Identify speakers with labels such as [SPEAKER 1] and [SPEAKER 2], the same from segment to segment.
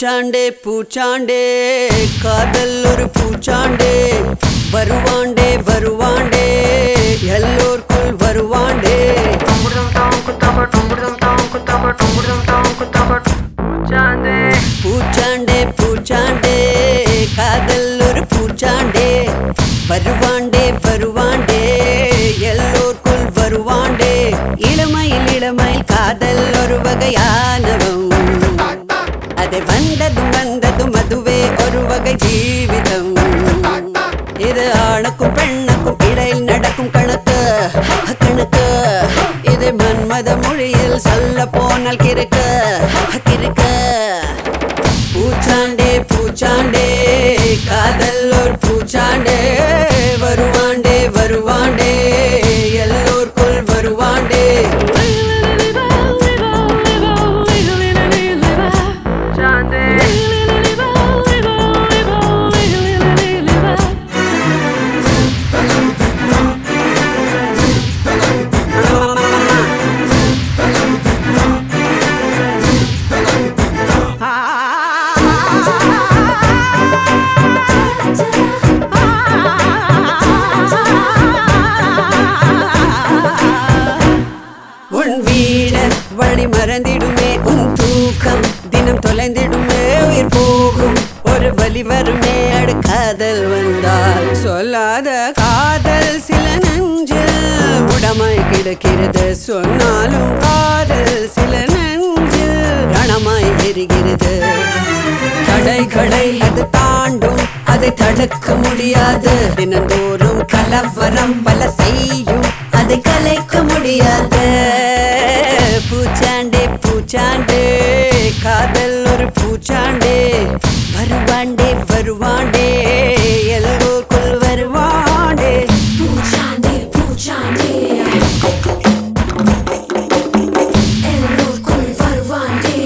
[SPEAKER 1] பூச்சாண்டே பூச்சாண்டே காதல் ஒரு பூச்சாண்டே வருவாண்டே வருவாண்டே எல்லோர்க்குள் வருவாண்டே பூச்சாண்டே பூச்சாண்டே காதல் ஒரு பூச்சாண்டே வருவாண்டே வருவாண்டே எல்லோர்க்குள் வருவாண்டே இளமையில் இளமையில் காதல் ஒரு வகையானவம் அதை வந்ததும் வந்ததும் அதுவே ஒரு வகை ஜீவிதம் இது ஆணுக்கும் பெண்ணுக்கும் இடையில் நடக்கும் கணக்கு கணக்கு இது மன்மத மொழியில் சொல்ல போனால் கிறுக்க கிறுக்க பூச்சாண்டே பூச்சாண்டே காதல் ஒரு பூச்சாண்டே வருவாண்டே வருவாண்டே எல்லோர்க்குள் வருவாண்டே உன் வீட வழி மறந்திடுமே உன் தூக்கம் தினம் தொலைந்திடுமே உயிர் போகும் ஒரு வழி வருமே அடு காதல் வந்தால் சொல்லாத காதல் சில நெஞ்சில் உடமாய் கிடக்கிறது சொன்னாலும் காதல் சில நெஞ்சில் ரணமாய் எரிகிறது தடைகளை அது தாண்டும் அதை தடுக்க முடியாது தினந்தோறும் கலவரம் பல செய்யும் அதை கலைக்க முடியாது பூச்சாண்டே பூச்சாண்டே காதல் ஒரு பூச்சாண்டே வருவாண்டே வருவாண்டே எல்லோருக்குள் வருவாண்டே
[SPEAKER 2] பூச்சாண்டே பூச்சாண்டே எல்லோருக்குள் வருவாண்டே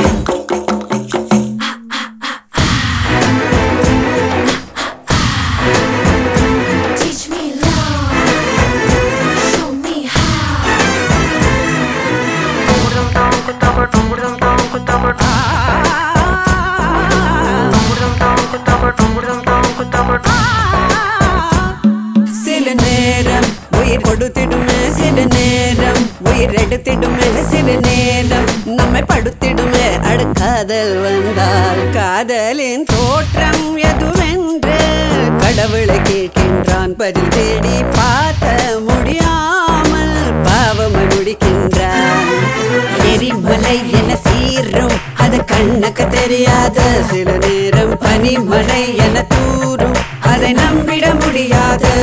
[SPEAKER 2] Teach me love, show me how.
[SPEAKER 1] சில நேரம் உயிர் கொடுத்திடுமே சில நேரம் உயிர் எடுத்திடுமே சில நேரம் நம்மை படுத்திடுமே அடு காதல் வந்தால் காதலின் தோற்றம் எதுவென்று கடவுளை கேட்கின்றான் பதில் தேடி பார்த்த முடியாமல் பாவமை முடிக்கின்றான் எரிமலை என சீரும் அது கண்ணுக்கு தெரியாது சில நேரம் பனிமழை என தூரும் அதை நம்பிட முடியாது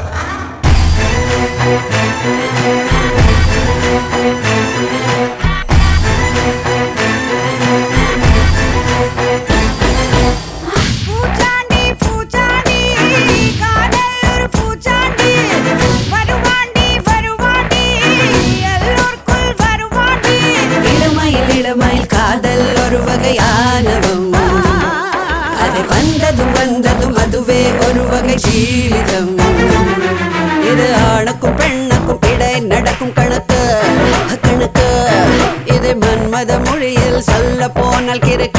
[SPEAKER 3] பூச்சாண்டி பூச்சாண்டி காதல் ஒரு பூச்சாண்டி வருவாண்டி வருவாண்டி எல்லோருக்குள் வருவாண்டி
[SPEAKER 1] இளமையில் இளமையில் காதல் ஒரு வகையானவம் அதை வந்ததும் வந்ததும் அதுவே ஒரு வகை ஜீவிதம் இது ஆணுக்கும் பெண்ணுக்கும் இடை நடக்கும் கணக்கு கணக்கு இது மன்மத மொழியில் சொல்ல போனால் கிறுக்கு